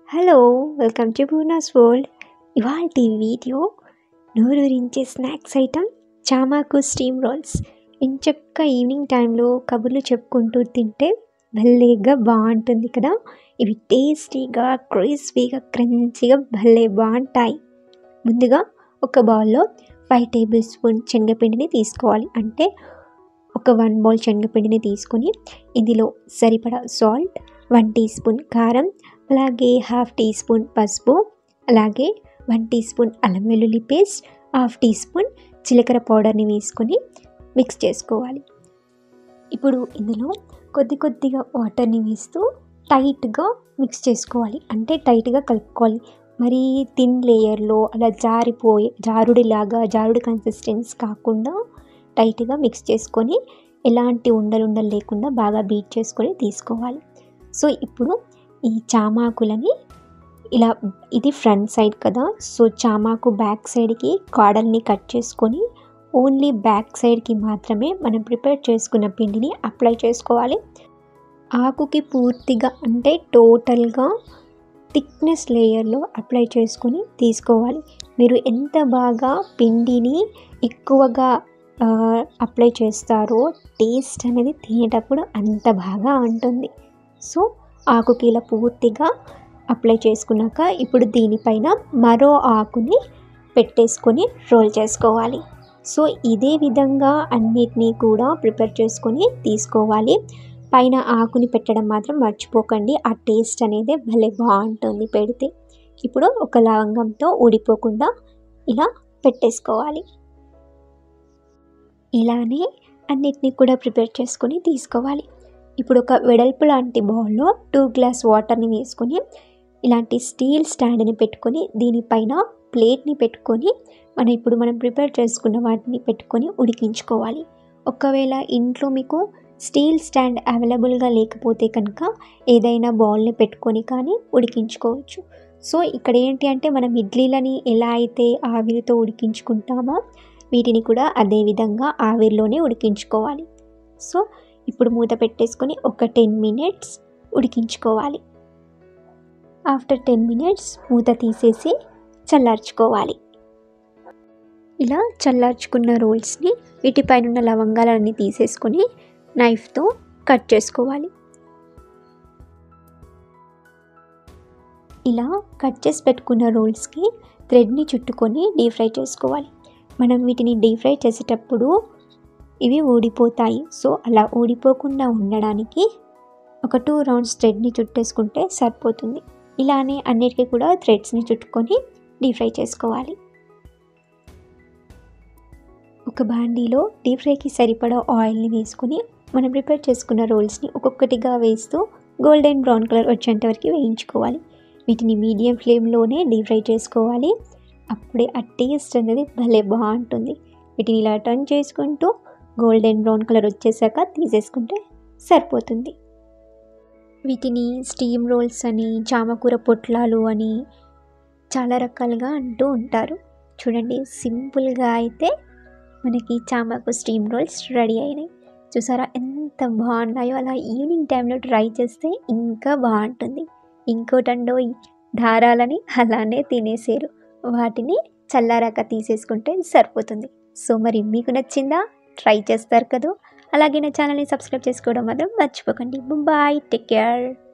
hello welcome to Purna's world ఇవాళ video నోరూరించే snacks item చామాకు స్టీమ్ రోల్స్ ఇంచక్క ఈవినింగ్ టైంలో కబుర్లు చెప్పుకుంటూ తింటే భలేగా బాగుంటుంది కదా ఇవి టేస్టీగా క్రిస్పీగా క్రంచీగా భలే బాగుంటాయి ముందుగా ఒక బౌల్లో ఫైవ్ టేబుల్ స్పూన్ శనగపిండిని తీసుకోవాలి అంటే ఒక వన్ బౌల్ శనగపిండిని తీసుకొని ఇందులో సరిపడా సాల్ట్ వన్ టీ స్పూన్ కారం అలాగే హాఫ్ టీ స్పూన్ పసుపు అలాగే వన్ టీ స్పూన్ అల్లం వెల్లుల్లి పేస్ట్ హాఫ్ టీ స్పూన్ జీలకర్ర పౌడర్ని వేసుకొని మిక్స్ చేసుకోవాలి ఇప్పుడు ఇందులో కొద్ది కొద్దిగా వాటర్ని వేస్తూ టైట్గా మిక్స్ చేసుకోవాలి అంటే టైట్గా కలుపుకోవాలి మరి థిన్ లేయర్లో అలా జారిపోయే జారుడిలాగా జారుడి కన్సిస్టెన్స్ కాకుండా టైట్గా మిక్స్ చేసుకొని ఎలాంటి ఉండలు ఉండలు లేకుండా బాగా బీట్ చేసుకొని తీసుకోవాలి సో ఇప్పుడు ఈ చామాకులని ఇలా ఇది ఫ్రంట్ సైడ్ కదా సో చామాకు బ్యాక్ సైడ్కి కాడల్ని కట్ చేసుకొని ఓన్లీ బ్యాక్ సైడ్కి మాత్రమే మనం ప్రిపేర్ చేసుకున్న పిండిని అప్లై చేసుకోవాలి ఆకుకి పూర్తిగా అంటే టోటల్గా థిక్నెస్ లేయర్లో అప్లై చేసుకొని తీసుకోవాలి మీరు ఎంత బాగా పిండిని ఎక్కువగా అప్లై చేస్తారో టేస్ట్ అనేది తినేటప్పుడు అంత బాగా ఉంటుంది సో ఆకుకి ఇలా పూర్తిగా అప్లై చేసుకున్నాక ఇప్పుడు దీనిపైన మరో ఆకుని పెట్టేసుకొని రోల్ చేసుకోవాలి సో ఇదే విధంగా అన్నిటినీ కూడా ప్రిపేర్ చేసుకొని తీసుకోవాలి పైన ఆకుని పెట్టడం మాత్రం మర్చిపోకండి ఆ టేస్ట్ అనేది భలే బాగుంటుంది పెడితే ఇప్పుడు ఒక లవంగంతో ఊడిపోకుండా ఇలా పెట్టేసుకోవాలి ఇలానే అన్నిటినీ కూడా ప్రిపేర్ చేసుకొని తీసుకోవాలి ఇప్పుడు ఒక వెడల్పు లాంటి బౌల్లో టూ గ్లాస్ వాటర్ని వేసుకొని ఇలాంటి స్టీల్ స్టాండ్ని పెట్టుకొని దీనిపైన ప్లేట్ని పెట్టుకొని మనం ఇప్పుడు మనం ప్రిపేర్ చేసుకున్న వాటిని పెట్టుకొని ఉడికించుకోవాలి ఒకవేళ ఇంట్లో మీకు స్టీల్ స్టాండ్ అవైలబుల్గా లేకపోతే కనుక ఏదైనా బౌల్ని పెట్టుకొని కానీ ఉడికించుకోవచ్చు సో ఇక్కడ ఏంటి అంటే మనం ఇడ్లీలని ఎలా అయితే ఆవిరితో ఉడికించుకుంటామో వీటిని కూడా అదే విధంగా ఆవిరిలోనే ఉడికించుకోవాలి సో ఇప్పుడు మూత పెట్టేసుకొని ఒక టెన్ మినిట్స్ ఉడికించుకోవాలి ఆఫ్టర్ టెన్ మినిట్స్ మూత తీసేసి చల్లార్చుకోవాలి ఇలా చల్లార్చుకున్న రోల్స్ని వీటిపైన ఉన్న లవంగాలన్నీ తీసేసుకొని నైఫ్తో కట్ చేసుకోవాలి ఇలా కట్ చేసి పెట్టుకున్న రోల్స్కి థ్రెడ్ని చుట్టుకొని డీప్ ఫ్రై చేసుకోవాలి మనం వీటిని డీప్ ఫ్రై చేసేటప్పుడు ఇవి ఊడిపోతాయి సో అలా ఊడిపోకుండా ఉండడానికి ఒక టూ రౌండ్స్ థ్రెడ్ని చుట్టేసుకుంటే సరిపోతుంది ఇలానే అన్నిటికీ కూడా థ్రెడ్స్ని చుట్టుకొని డీప్ ఫ్రై చేసుకోవాలి ఒక బాండీలో డీప్ ఫ్రైకి సరిపడా ఆయిల్ని వేసుకొని మనం ప్రిపేర్ చేసుకున్న రోల్స్ని ఒక్కొక్కటిగా వేస్తూ గోల్డెన్ బ్రౌన్ కలర్ వచ్చేంత వరకు వేయించుకోవాలి వీటిని మీడియం ఫ్లేమ్లోనే డీప్ ఫ్రై చేసుకోవాలి అప్పుడే ఆ టేస్ట్ అనేది భలే బాగుంటుంది వీటిని ఇలా టర్న్ చేసుకుంటూ గోల్డెన్ బ్రౌన్ కలర్ వచ్చేసాక తీసేసుకుంటే సరిపోతుంది వీటిని స్టీమ్ రోల్స్ అని చామకూర పొట్లాలు అని చాలా రకాలుగా అంటూ ఉంటారు చూడండి సింపుల్గా అయితే మనకి చామకు స్టీమ్ రోల్స్ రెడీ అయినాయి చూసారా ఎంత బాగున్నాయో అలా ఈవినింగ్ టైంలో ట్రై చేస్తే ఇంకా బాగుంటుంది ఇంకోటండో దారాలని అలానే తినేసారు వాటిని చల్లారాక తీసేసుకుంటే సరిపోతుంది సో మరి మీకు నచ్చిందా ట్రై చేస్తారు కదా అలాగే నా ఛానల్ని సబ్స్క్రైబ్ చేసుకోవడం మాత్రం మర్చిపోకండి బాయ్ టేక్ కేర్